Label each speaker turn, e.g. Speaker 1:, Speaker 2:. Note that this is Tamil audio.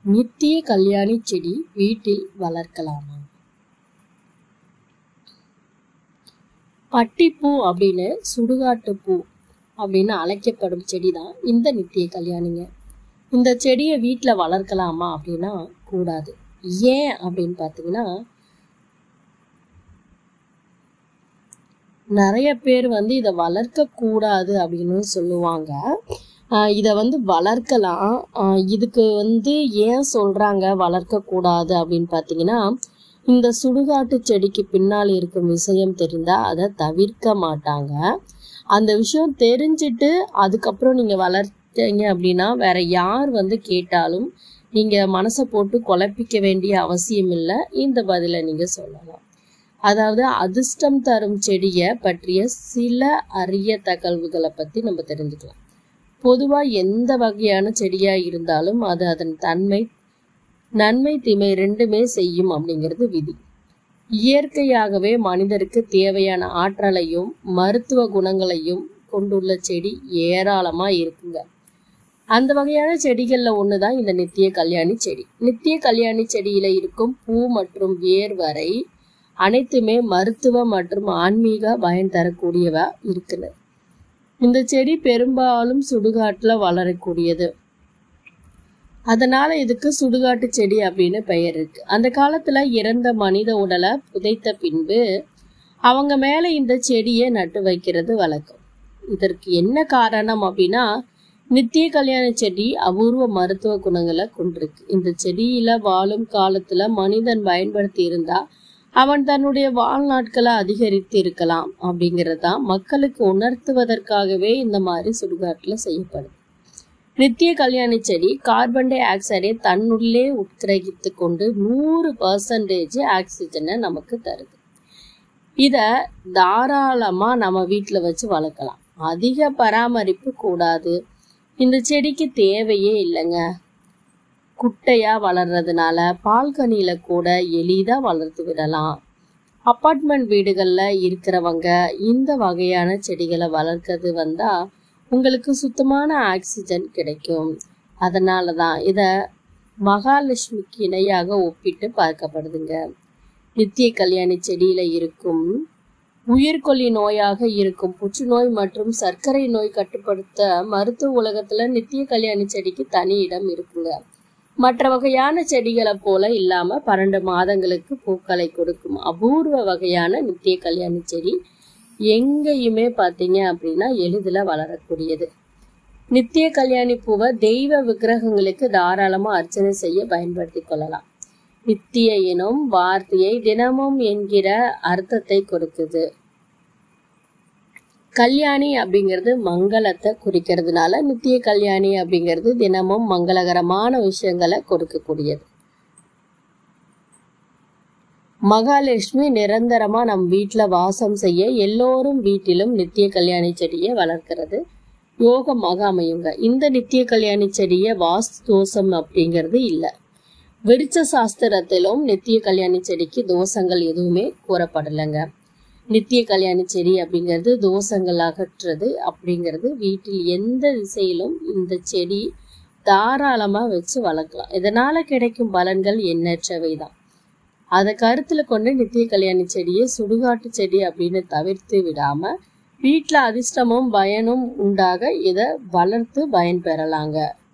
Speaker 1: நித்திய கல்யாணி செடி வீட்டில் வளர்க்கலாமா பட்டிப்பூ அப்படின்னு சுடுகாட்டு பூ அப்படின்னு அழைக்கப்படும் செடி தான் இந்த நித்திய கல்யாணிங்க இந்த செடியை வீட்டில் வளர்க்கலாமா அப்படின்னா கூடாது ஏன் அப்படின்னு பார்த்தீங்கன்னா நிறைய பேர் வந்து இதை வளர்க்க கூடாது அப்படின்னு சொல்லுவாங்க ஆஹ் இதை வந்து வளர்க்கலாம் ஆஹ் இதுக்கு வந்து ஏன் சொல்றாங்க வளர்க்க கூடாது அப்படின்னு பார்த்தீங்கன்னா இந்த சுடுகாட்டு செடிக்கு பின்னால் இருக்கும் விஷயம் தெரிந்தா அதை தவிர்க்க மாட்டாங்க அந்த விஷயம் தெரிஞ்சிட்டு அதுக்கப்புறம் நீங்க வளர்த்தீங்க அப்படின்னா வேற யார் வந்து கேட்டாலும் நீங்க மனசை போட்டு குழப்பிக்க வேண்டிய அவசியம் இல்லை இந்த பதிலை நீங்க சொல்லலாம் அதாவது அதிர்ஷ்டம் தரும் செடியை பற்றிய சில அரிய தகவல்களை பற்றி நம்ம தெரிஞ்சுக்கலாம் பொதுவாக எந்த வகையான செடியாக இருந்தாலும் அது அதன் தன்மை நன்மை தீமை ரெண்டுமே செய்யும் அப்படிங்கிறது விதி இயற்கையாகவே மனிதருக்கு தேவையான ஆற்றலையும் மருத்துவ குணங்களையும் கொண்டுள்ள செடி ஏராளமாக இருக்குங்க அந்த வகையான செடிகளில் ஒன்று தான் இந்த நித்திய கல்யாணி செடி நித்திய கல்யாணி செடியில் இருக்கும் பூ மற்றும் வேர் வரை அனைத்துமே மருத்துவ மற்றும் ஆன்மீக பயன் தரக்கூடியவா இருக்குது இந்த செடி பெரும்பாலும் சுடுகாட்டில் வளரக்கூடியது அதனால இதுக்கு சுடுகாட்டு செடி அப்படின்னு பெயர் இருக்கு அந்த காலத்துல இறந்த மனித உடலை புதைத்த பின்பு அவங்க மேல இந்த செடியை நட்டு வைக்கிறது வழக்கம் இதற்கு என்ன காரணம் அப்படின்னா நித்திய கல்யாண செடி அபூர்வ மருத்துவ குணங்களை கொண்டிருக்கு இந்த செடியில வாழும் காலத்துல மனிதன் பயன்படுத்தி இருந்தா அவன் தன்னுடைய வாழ்நாட்களை அதிகரித்து இருக்கலாம் அப்படிங்கிறது தான் மக்களுக்கு உணர்த்துவதற்காகவே இந்த மாதிரி சுடுகாட்டில் செய்யப்படுது நித்திய கல்யாணி செடி கார்பன் டை ஆக்சைடை தன்னுள்ளே உட்கிரகித்து கொண்டு நூறு பர்சன்டேஜ் ஆக்சிஜனை நமக்கு தருது இதை தாராளமாக நம்ம வீட்டில் வச்சு வளர்க்கலாம் அதிக பராமரிப்பு கூடாது இந்த செடிக்கு தேவையே இல்லைங்க குட்டையா வளர்றதுனால பால்கனியில கூட எளிதா வளர்த்து விடலாம் அப்பார்ட்மெண்ட் வீடுகளில் இருக்கிறவங்க இந்த வகையான செடிகளை வளர்க்கறது வந்தா உங்களுக்கு சுத்தமான ஆக்சிஜன் கிடைக்கும் அதனால தான் இதை மகாலட்சுமிக்கு இணையாக ஒப்பிட்டு பார்க்கப்படுதுங்க நித்திய கல்யாணி செடியில இருக்கும் உயிர்கொல்லி நோயாக இருக்கும் புற்றுநோய் மற்றும் சர்க்கரை நோய் கட்டுப்படுத்த மருத்துவ உலகத்துல நித்திய கல்யாணி செடிக்கு தனி இடம் இருக்குங்க மற்ற வகையான செடிகளை போல இல்லாம பன்னெண்டு மாதங்களுக்கு பூக்களை கொடுக்கும் அபூர்வ வகையான நித்திய கல்யாணி செடி எங்கேயுமே பார்த்தீங்க அப்படின்னா எளிதில் வளரக்கூடியது நித்திய கல்யாணி பூவை தெய்வ விக்கிரகங்களுக்கு தாராளமா அர்ச்சனை செய்ய பயன்படுத்தி கொள்ளலாம் நித்திய எனும் வார்த்தையை தினமும் என்கிற அர்த்தத்தை கொடுக்குது கல்யாணி அப்படிங்கிறது மங்களத்தை குறிக்கிறதுனால நித்திய கல்யாணி அப்படிங்கிறது தினமும் மங்களகரமான விஷயங்களை கொடுக்கக்கூடியது மகாலட்சுமி நிரந்தரமா நம் வீட்டுல வாசம் செய்ய எல்லோரும் வீட்டிலும் நித்திய கல்யாணி செடியை வளர்க்கிறது யோகமாக அமையுங்க இந்த நித்திய கல்யாணி செடியை வாஸ்து தோஷம் அப்படிங்கிறது இல்லை விருச்ச சாஸ்திரத்திலும் நித்திய கல்யாணி செடிக்கு தோஷங்கள் எதுவுமே கூறப்படலைங்க நித்திய கல்யாணி செடி அப்படிங்கிறது தோஷங்கள் அகற்றுறது அப்படிங்கிறது வீட்டில் எந்த திசையிலும் இந்த செடி தாராளமாக வச்சு வளர்க்கலாம் இதனால கிடைக்கும் பலன்கள் எண்ணற்றவை தான் அதை கருத்தில் கொண்டு நித்திய கல்யாணி செடியை சுடுகாட்டு செடி அப்படின்னு தவிர்த்து விடாம வீட்டில் அதிர்ஷ்டமும் பயனும் உண்டாக இதை வளர்த்து பயன்பெறலாங்க